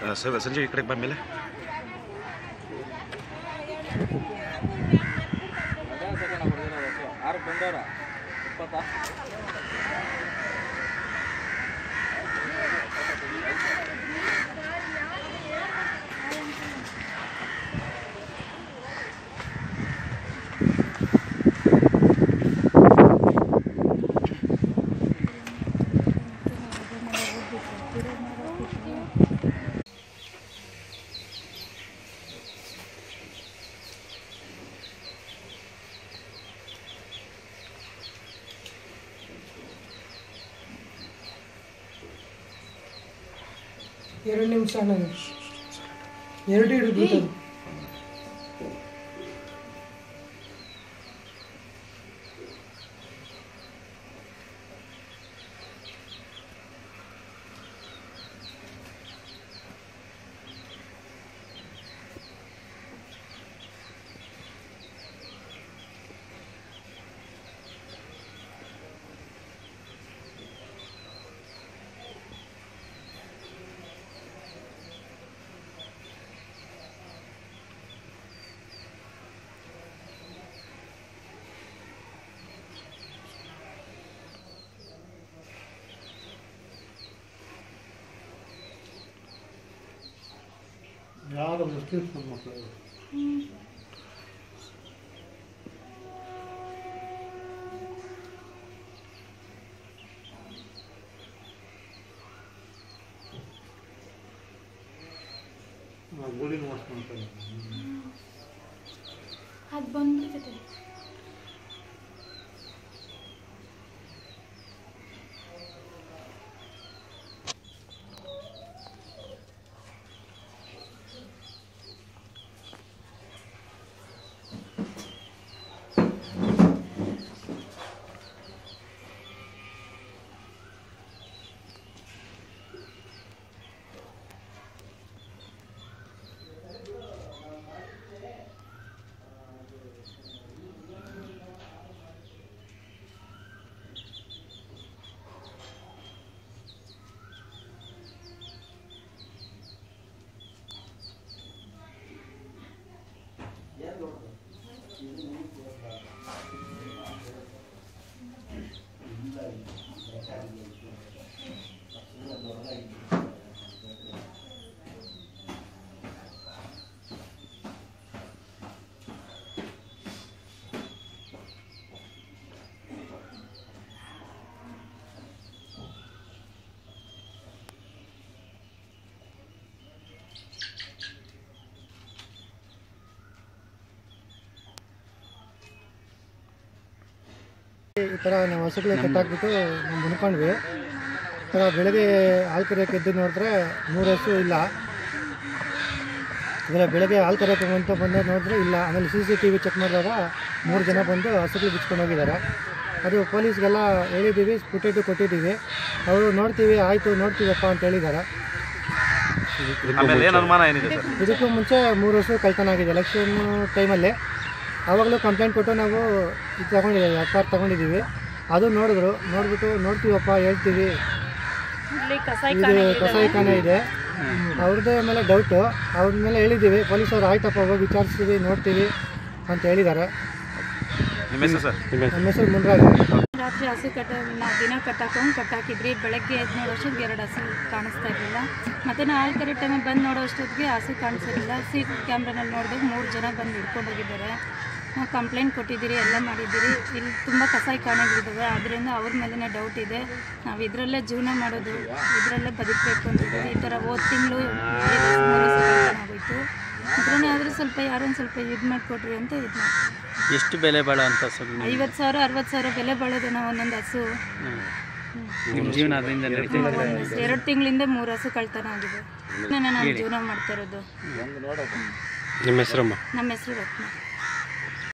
ಆ, ಸ- ಸಂಜೆ ಈ ಕಡೆಗೆ ಬಂದಮೇಲೆ ಆರು ಬಂದವರ ಇಪ್ಪತ್ತಾ ಎರಡು ನಿಮಿಷ ಅಣ್ಣ ಎರಡು ಹಿಡಿದು ಯಾರು ಮುಸ್ಲಿಮ್ಸ್ ನಮ್ಮ ಮಕ್ಕಳು ಗುಡಿ ನೋಡ್ಕೊಂತಾರೆ ಅದು ಬಂದ್ಬಿಡ್ತೈತೆ ಈ ಥರ ನಾವು ಹಸುಗಳು ಕಟ್ಟಾಕ್ಬಿಟ್ಟು ನಾವು ಮುನ್ಕೊಂಡ್ವಿ ಈ ಥರ ಬೆಳಗ್ಗೆ ಹಾಲು ಕರೆಯೋಕೆ ಎದ್ದು ನೋಡಿದ್ರೆ ಮೂರು ಹಸು ಇಲ್ಲ ಅಂದರೆ ಬೆಳಗ್ಗೆ ಹಾಲು ಕರೆಯೋಕೆ ಅಂತ ಬಂದಾಗ ನೋಡಿದ್ರೆ ಇಲ್ಲ ಆಮೇಲೆ C C T V check ಮಾಡಿದಾಗ ಮೂರು ಜನ ಬಂದು ಹಸುಗಳು ಬಿಚ್ಕೊಂಡು ಹೋಗಿದ್ದಾರೆ ಅದು ಪೊಲೀಸ್ಗೆಲ್ಲ ಹೇಳಿದ್ದೀವಿ ಫುಟೇಜು ಕೊಟ್ಟಿದ್ದೀವಿ ಅವರು ನೋಡ್ತೀವಿ ಆಯಿತು ನೋಡ್ತೀವಪ್ಪ ಅಂತ ಹೇಳಿದ್ದಾರೆ ಆಮೇಲೆ ಏನು ಅನುಮಾನ ಏನಿದೆ ಸರ್ ಇದಕ್ಕೂ ಮುಂಚೆ ಮೂರು ವರ್ಷ ಕಳ್ತನ ಆಗಿದೆ ಎಲೆಕ್ಷನ್ ಟೈಮಲ್ಲಿ ಆವಾಗಲೂ ಕಂಪ್ಲೇಂಟ್ ಕೊಟ್ಟು ನಾವು ಇದು ತಗೊಂಡಿದ್ದೀವಿ ಎಫ್ ಆರ್ ತಗೊಂಡಿದ್ದೀವಿ ಅದು ನೋಡಿದ್ರು ನೋಡ್ಬಿಟ್ಟು ನೋಡ್ತೀವಪ್ಪ ಹೇಳ್ತೀವಿ ಇಲ್ಲಿ ಕಸ ಇದು ಕಸಾಯಿಖಾನೆ ಇದೆ ಅವ್ರದ್ದೇ ಮೇಲೆ ಡೌಟು ಅವ್ರ ಮೇಲೆ ಹೇಳಿದ್ದೀವಿ ಪೊಲೀಸರು ಆಯ್ತಪ್ಪ ಹೋಗಿ ವಿಚಾರಿಸ್ತೀವಿ ನೋಡ್ತೀವಿ ಅಂತ ಹೇಳಿದ್ದಾರೆ ನಿಮ್ಮ ಹೆಸರು ಸರ್ ನಮ್ಮ ಹೆಸರು ಮುನ್ರಾಜ್ ರಾತ್ರಿ ಹಸು ಕಟ್ಟ ನಾವು ದಿನ ಕಟ್ಟಾಕೊಂಡು ಕಟ್ಟಾಕಿದ್ರಿ ಬೆಳಗ್ಗೆ ಎದ್ದು ನೋಡೋ ಅಷ್ಟೊತ್ತಿಗೆ ಎರಡು ಹಸು ಕಾಣಿಸ್ತಾ ಇರಲಿಲ್ಲ ಮತ್ತು ನಾವು ಹಾಲು ಕರೆಕ್ಟ್ ಟೈಮಿಗೆ ಬಂದು ನೋಡೋ ಅಷ್ಟೊತ್ತಿಗೆ ಹಸು ಕಾಣಿಸಿರಲಿಲ್ಲ ಸಿ ಕ್ಯಾಮ್ರಾನಲ್ಲಿ ನೋಡಿದಾಗ ಮೂರು ಜನ ಬಂದು ಹಿಡ್ಕೊಂಡು ಹೋಗಿದ್ದಾರೆ ನಾವು ಕಂಪ್ಲೇಂಟ್ ಕೊಟ್ಟಿದ್ದೀರಿ ಎಲ್ಲ ಮಾಡಿದ್ದೀರಿ ಇಲ್ಲಿ ತುಂಬ ಕಸಾಯಿಖಾನೆಗಳಿದ್ದಾವೆ ಅದರಿಂದ ಅವ್ರ ಮೇಲೇ ಡೌಟ್ ಇದೆ ನಾವು ಇದರಲ್ಲೇ ಜೀವನ ಮಾಡೋದು ಇದರಲ್ಲೇ ಬದುಕಬೇಕು ಅಂತಿದ್ದೀವಿ ಈ ಥರ ಹೋದ ತಿಂಗಳು ಆಗೋಯ್ತು ಇದರನ್ನೇ ಆದರೆ ಸ್ವಲ್ಪ ಯಾರೊಂದು ಸ್ವಲ್ಪ ಇದು ಮಾಡಿಕೊಡ್ರಿ ಅಂತ ಇದು ಮಾಡಿ ಎಷ್ಟು ಬೆಲೆ ಬಾಳೋ ಅಂತ ಸರ್ ಐವತ್ತು ಸಾವಿರ ಅರವತ್ತು ಸಾವಿರ ಬೆಲೆ ಬಾಳೋದು ನಾವು ಒಂದೊಂದು ಹಸು ನಿಮ್ಮ ಜೀವನ ಅದರಿಂದ ನಡೀತಿದೆ ಎರಡು ತಿಂಗಳಿಂದ ಮೂರು ಹಸು ಕಳ್ತನ ಆಗಿದೆ ನಾನು ಜೀವನ ಮಾಡ್ತಾ ಇರೋದು ನಿಮ್ಮ ಹೆಸರಮ್ಮ ನಮ್ಮ ಹೆಸರು ರತ್ನ